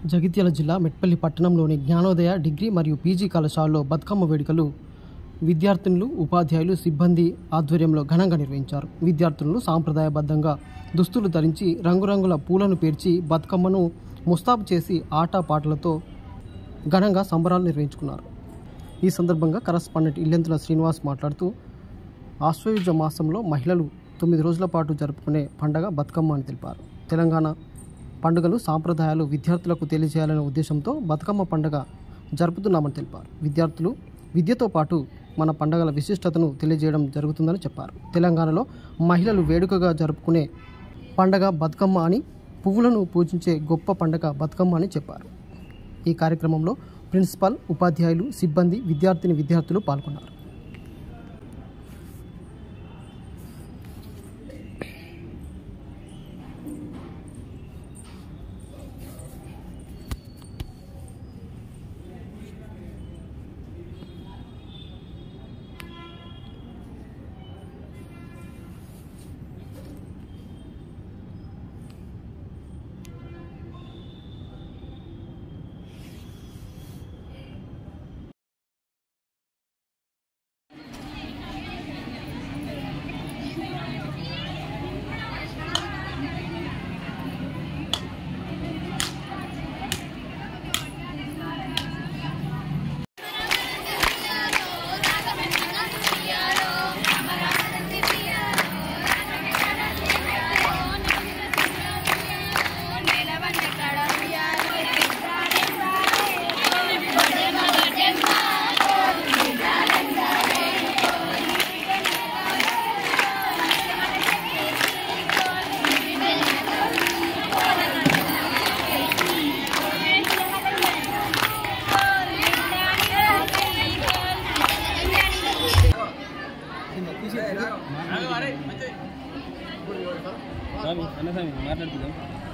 జగిత్యాల జిల్లా మెట్పల్లి పట్టణంలోని జ్ఞానోదయ డిగ్రీ మరియు పీజీ కళాశాలలో బతుకమ్మ వేడుకలు విద్యార్థినులు ఉపాధ్యాయులు సిబ్బంది ఆధ్వర్యంలో ఘనంగా నిర్వహించారు విద్యార్థులను సాంప్రదాయబద్ధంగా దుస్తులు ధరించి రంగురంగుల పూలను పేర్చి బతుకమ్మను ముస్తాబు చేసి ఆటపాటలతో ఘనంగా సంబరాలు నిర్వహించుకున్నారు ఈ సందర్భంగా కరస్పాండెంట్ ఇల్లెంతుల శ్రీనివాస్ మాట్లాడుతూ ఆశ్వయుజ మాసంలో మహిళలు తొమ్మిది రోజుల పాటు జరుపుకునే పండగ బతుకమ్మ అని తెలిపారు తెలంగాణ పండుగలు సాంప్రదాయాలు విద్యార్థులకు తెలియజేయాలనే ఉద్దేశంతో బతుకమ్మ పండుగ జరుపుతున్నామని తెలిపారు విద్యార్థులు విద్యతో పాటు మన పండుగల విశిష్టతను తెలియజేయడం జరుగుతుందని చెప్పారు తెలంగాణలో మహిళలు వేడుకగా జరుపుకునే పండగ బతుకమ్మ అని పువ్వులను పూజించే గొప్ప పండగ బతుకమ్మ అని చెప్పారు ఈ కార్యక్రమంలో ప్రిన్సిపాల్ ఉపాధ్యాయులు సిబ్బంది విద్యార్థిని విద్యార్థులు పాల్గొన్నారు స్వామి అన్న స్వామి మాట్లాడుతున్నాం